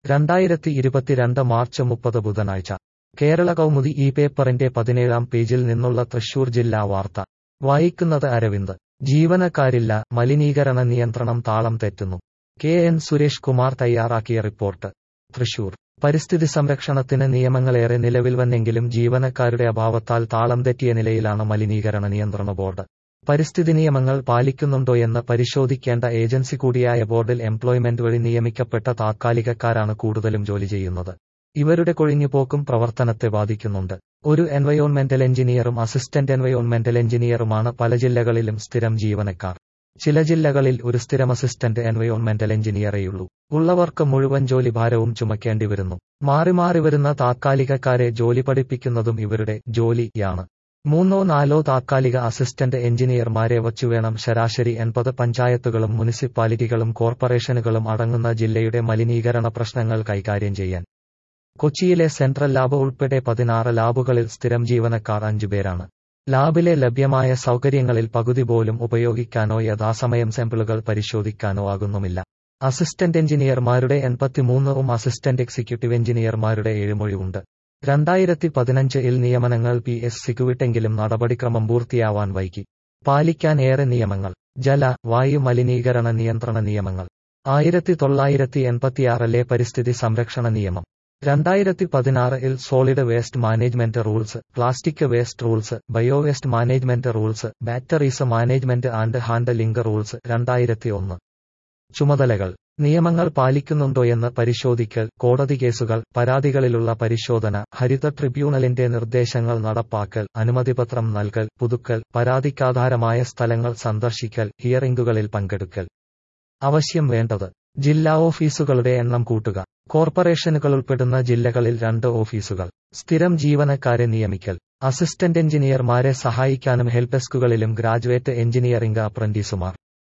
രണ്ടായിരത്തി ഇരുപത്തിരണ്ട് മാർച്ച് മുപ്പത് ബുധനാഴ്ച കേരള കൗമുദി ഈ പേപ്പറിന്റെ പതിനേഴാം പേജിൽ നിന്നുള്ള തൃശൂർ ജില്ലാ വാർത്ത വായിക്കുന്നത് അരവിന്ദ് ജീവനക്കാരില്ല മലിനീകരണ നിയന്ത്രണം താളം തെറ്റുന്നു കെ എൻ സുരേഷ് കുമാർ തയ്യാറാക്കിയ റിപ്പോർട്ട് തൃശൂർ പരിസ്ഥിതി സംരക്ഷണത്തിന് നിയമങ്ങളേറെ നിലവിൽ വന്നെങ്കിലും ജീവനക്കാരുടെ അഭാവത്താൽ താളം തെറ്റിയ നിലയിലാണ് മലിനീകരണ നിയന്ത്രണ ബോർഡ് പരിസ്ഥിതി നിയമങ്ങൾ പാലിക്കുന്നുണ്ടോയെന്ന് പരിശോധിക്കേണ്ട ഏജൻസി കൂടിയായ ബോർഡിൽ എംപ്ലോയ്മെന്റ് വഴി നിയമിക്കപ്പെട്ട താത്കാലികക്കാരാണ് കൂടുതലും ജോലി ചെയ്യുന്നത് ഇവരുടെ കൊഴിഞ്ഞുപോക്കും പ്രവർത്തനത്തെ ബാധിക്കുന്നുണ്ട് ഒരു എൻവയോൺമെന്റൽ എഞ്ചിനീയറും അസിസ്റ്റന്റ് എൻവയോൺമെന്റൽ എഞ്ചിനീയറുമാണ് പല ജില്ലകളിലും സ്ഥിരം ജീവനക്കാർ ചില ജില്ലകളിൽ ഒരു സ്ഥിരം അസിസ്റ്റന്റ് എൻവയോൺമെന്റൽ എഞ്ചിനീയറേയുള്ളൂ ഉള്ളവർക്ക് മുഴുവൻ ജോലി ഭാരവും ചുമക്കേണ്ടി വരുന്നു മാറി മാറി വരുന്ന താത്കാലികക്കാരെ ജോലി പഠിപ്പിക്കുന്നതും ഇവരുടെ ജോലിയാണ് മൂന്നോ നാലോ താത്കാലിക അസിസ്റ്റന്റ് എഞ്ചിനീയർമാരെ വച്ചുവേണം ശരാശരി എൺപത് പഞ്ചായത്തുകളും മുനിസിപ്പാലിറ്റികളും കോർപ്പറേഷനുകളും അടങ്ങുന്ന ജില്ലയുടെ മലിനീകരണ പ്രശ്നങ്ങൾ കൈകാര്യം ചെയ്യാൻ കൊച്ചിയിലെ സെൻട്രൽ ലാബ് ഉൾപ്പെടെ പതിനാറ് ലാബുകളിൽ സ്ഥിരം ജീവനക്കാർ അഞ്ചുപേരാണ് ലാബിലെ ലഭ്യമായ സൗകര്യങ്ങളിൽ പകുതി പോലും ഉപയോഗിക്കാനോ യഥാസമയം സാമ്പിളുകൾ പരിശോധിക്കാനോ ആകുന്നുമില്ല അസിസ്റ്റന്റ് എഞ്ചിനീയർമാരുടെ എൺപത്തിമൂന്നും അസിസ്റ്റന്റ് എക്സിക്യൂട്ടീവ് എഞ്ചിനീയർമാരുടെ ഏഴുമൊഴിവുണ്ട് രണ്ടായിരത്തി പതിനഞ്ചിൽ നിയമനങ്ങൾ പി എസ് സിക്ക് വിട്ടെങ്കിലും നടപടിക്രമം പൂർത്തിയാവാൻ വൈകി പാലിക്കാൻ ഏറെ നിയമങ്ങൾ ജല വായു മലിനീകരണ നിയന്ത്രണ നിയമങ്ങൾ ആയിരത്തി തൊള്ളായിരത്തി എൺപത്തിയാറിലെ പരിസ്ഥിതി സംരക്ഷണ നിയമം രണ്ടായിരത്തി പതിനാറിൽ solid waste management rules plastic waste rules biowaste management rules batteries management and handling rules രണ്ടായിരത്തി ഒന്ന് ചുമതലകൾ നിയമങ്ങൾ പാലിക്കുന്നുണ്ടോയെന്ന് പരിശോധിക്കൽ കോടതി കേസുകൾ പരാതികളിലുള്ള പരിശോധന ഹരിത ട്രിബ്യൂണലിന്റെ നിർദ്ദേശങ്ങൾ നടപ്പാക്കൽ അനുമതിപത്രം നൽകൽ പുതുക്കൽ പരാതിക്കാധാരമായ സ്ഥലങ്ങൾ സന്ദർശിക്കൽ ഹിയറിംഗുകളിൽ പങ്കെടുക്കൽ അവശ്യം വേണ്ടത് ജില്ലാ ഓഫീസുകളുടെ എണ്ണം കൂട്ടുക കോർപ്പറേഷനുകൾ ഉൾപ്പെടുന്ന ജില്ലകളിൽ രണ്ട് ഓഫീസുകൾ സ്ഥിരം ജീവനക്കാരെ നിയമിക്കൽ അസിസ്റ്റന്റ് എഞ്ചിനീയർമാരെ സഹായിക്കാനും ഹെൽപ്പ് ഡെസ്കുകളിലും ഗ്രാജുവേറ്റ് എഞ്ചിനീയറിംഗ് അപ്രന്റീസുമാർ